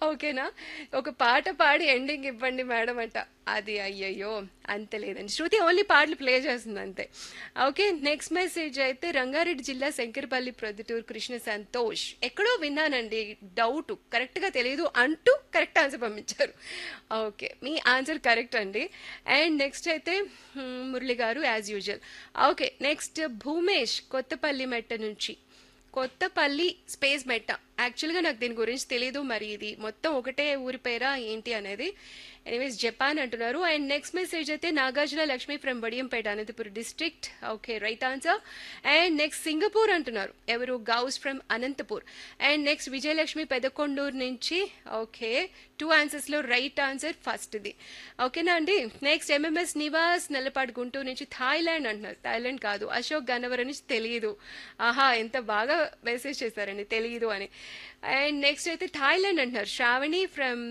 ఓకేనా ఒక పాట పాడి ఎండింగ్ ఇవ్వండి మేడం అంట అది అయ్యయ్యో అంత లేదండి శృతి ఓన్లీ పాటలు ప్లే చేస్తుంది అంతే ఓకే నెక్స్ట్ మెసేజ్ అయితే రంగారెడ్డి జిల్లా శంకరపల్లి ప్రొద్దుటూరు కృష్ణ సంతోష్ ఎక్కడో విన్నానండి డౌట్ కరెక్ట్గా తెలియదు అంటూ కరెక్ట్ ఆన్సర్ పంపించారు ఓకే మీ ఆన్సర్ కరెక్ట్ అండి అండ్ నెక్స్ట్ అయితే హ్మ్, మురళి గారు as usual okay next Bhumesh Kothapalli Metta నుంచి కొత్తపల్లి స్పేస్ మెట్ట యాక్చువల్గా నాకు దీని గురించి తెలీదు మరి ఇది మొత్తం ఒకటే ఊరి పేరా ఏంటి అనేది ఎనీవేస్ జపాన్ అంటున్నారు అండ్ నెక్స్ట్ మెసేజ్ అయితే Nagarjuna Lakshmi from Badiyampeta Anantapuram district okay right answer and next Singapore అంటున్నారు ఎవరు Ghouse from Anantapur and next Vijayalakshmi Pedakonduru నుంచి ఓకే టూ ఆన్సర్స్లో రైట్ ఆన్సర్ ఫస్ట్ది ఓకేనా అండి నెక్స్ట్ ఎంఎంఎస్ నివాస్ నల్లపాడు గుంటూరు నుంచి థాయిలాండ్ అంటున్నారు థాయిలాండ్ కాదు అశోక్ గన్నవరం నుంచి తెలియదు ఆహా ఎంత బాగా మెసేజ్ చేశారండి తెలియదు అని అండ్ నెక్స్ట్ అయితే థాయిలాండ్ అంటున్నారు Sravani from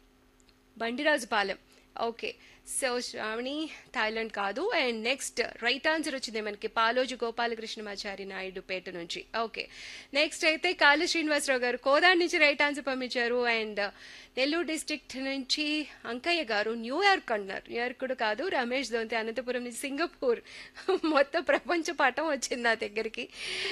Bandirajupalem okay so Sravani Thailand కాదు అండ్ నెక్స్ట్ రైట్ ఆన్సర్ వచ్చింది మనకి పాలోజు గోపాలకృష్ణమాచారి నాయుడు పేట నుంచి ఓకే నెక్స్ట్ అయితే కాళీ శ్రీనివాసరావు గారు కోదాడ్ నుంచి రైట్ ఆన్సర్ పంపించారు అండ్ నెల్లూరు డిస్ట్రిక్ట్ నుంచి అంకయ్య గారు న్యూయార్క్ అంటున్నారు న్యూయార్క్ కూడా కాదు రమేష్ దొంతి అనంతపురం నుంచి సింగపూర్ మొత్తం ప్రపంచ పటం వచ్చింది నా దగ్గరికి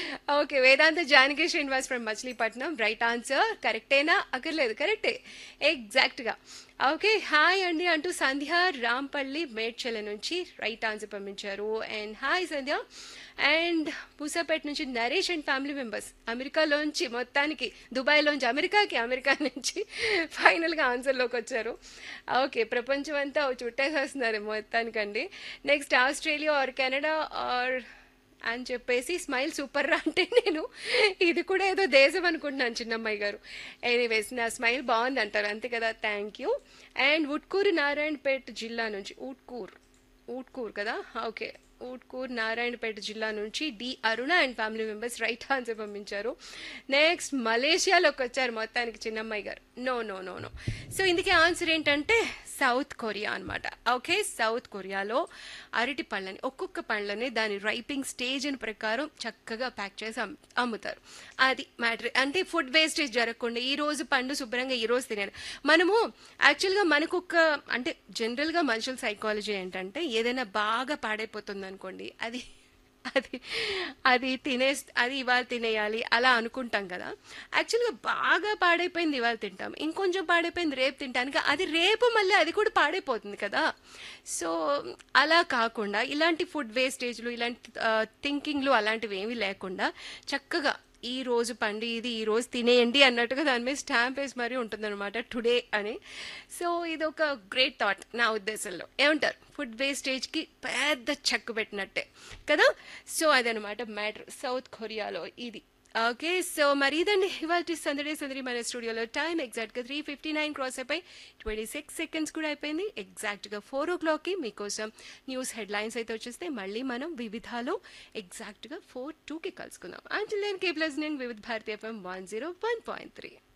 okay Vedanta Janaki Srinivas from Machilipatnam right answer కరెక్టేనా అక్కర్లేదు కరెక్టే ఎగ్జాక్ట్గా ఓకే హాయ్ అండి అంటూ సంధ్య రాంపల్లి మేడ్చల నుంచి రైట్ ఆన్సర్ పంపించారు and hi Sandhya and Pusapeta నుంచి నరేష్ అండ్ ఫ్యామిలీ మెంబర్స్ అమెరికాలోంచి మొత్తానికి దుబాయ్లోంచి అమెరికాకి అమెరికా నుంచి ఫైనల్గా ఆన్సర్లోకి వచ్చారు ఓకే ప్రపంచం అంతా చుట్టేసేస్తున్నారు మొత్తానికండి next Australia or Canada or అని చెప్పేసి స్మైల్ సూపర్ రా అంటే నేను ఇది కూడా ఏదో దేశం అనుకుంటున్నాను చిన్నమ్మాయి గారు ఎనీవేస్ నా స్మైల్ బాగుంది అంటారు అంతే కదా thank you and Utkur Narayanpet జిల్లా నుంచి ఊట్కూర్ ఊట్కూర్ కదా ఓకే ఊట్కూర్ నారాయణపేట జిల్లా నుంచి D Aruna and family members right answer పంపించారు నెక్స్ట్ మలేషియాలోకి వచ్చారు మొత్తానికి చిన్నమ్మాయి గారు no no no no so ఇందుకే ఆన్సర్ ఏంటంటే సౌత్ కొరియా అనమాట ఓకే సౌత్ కొరియాలో అరటి పళ్ళని ఒక్కొక్క పళ్ళని దాని రైపింగ్ స్టేజ్ అని ప్రకారం చక్కగా ప్యాక్ చేసి అమ్- అమ్ముతారు అది మ్యాటర్ అంటే ఫుడ్ వేస్టేజ్ జరగకుండా ఈ రోజు పండు శుభ్రంగా ఈ రోజు తినాలి మనము యాక్చువల్గా మనకు ఒక అంటే జనరల్గా మనుషుల సైకాలజీ ఏంటంటే ఏదైనా బాగా పాడైపోతుంది అనుకోండి అది అది అది తినే అది ఇవాళ తినేయాలి అలా అనుకుంటాం కదా యాక్చువల్గా బాగా పాడైపోయింది ఇవాళ తింటాం ఇంకొంచెం పాడైపోయింది రేపు తింటానికి అది రేపు మళ్ళీ అది కూడా పాడైపోతుంది కదా సో అలా కాకుండా ఇలాంటి ఫుడ్ వేస్టేజ్లు ఇలాంటి థింకింగ్లు అలాంటివి ఏమీ లేకుండా చక్కగా ఈ రోజు పండి ఇది ఈ రోజు తినేయండి అన్నట్టుగా దాని మీద స్టాంప్ వేసి మరీ ఉంటుందన్నమాట టుడే అని సో ఇది ఒక గ్రేట్ థాట్ నా ఉద్దేశంలో ఏమంటారు ఫుడ్ వేస్టేజ్కి పెద్ద చెక్ పెట్టినట్టే కదా సో అదనమాట మ్యాటర్ సౌత్ కొరియాలో ఇది ఓకే సో మరి ఇదండి ఇవాళ సందడి సందడి మన స్టూడియోలో టైం ఎగ్జాక్ట్గా త్రీ ఫిఫ్టీ నైన్ క్రాస్ అయిపోయి ట్వంటీ సిక్స్ సెకండ్స్ కూడా అయిపోయింది ఎగ్జాక్ట్గా ఫోర్ ఓ క్లాక్కి మీకోసం న్యూస్ హెడ్లైన్స్ అయితే వచ్చేస్తే మళ్ళీ మనం వివిధాలో ఎగ్జాక్ట్గా ఫోర్ టూకి కలుసుకుందాం అంటే నేను కేప్లస్ నేను వివిధ భారతీయ FM one zero one point three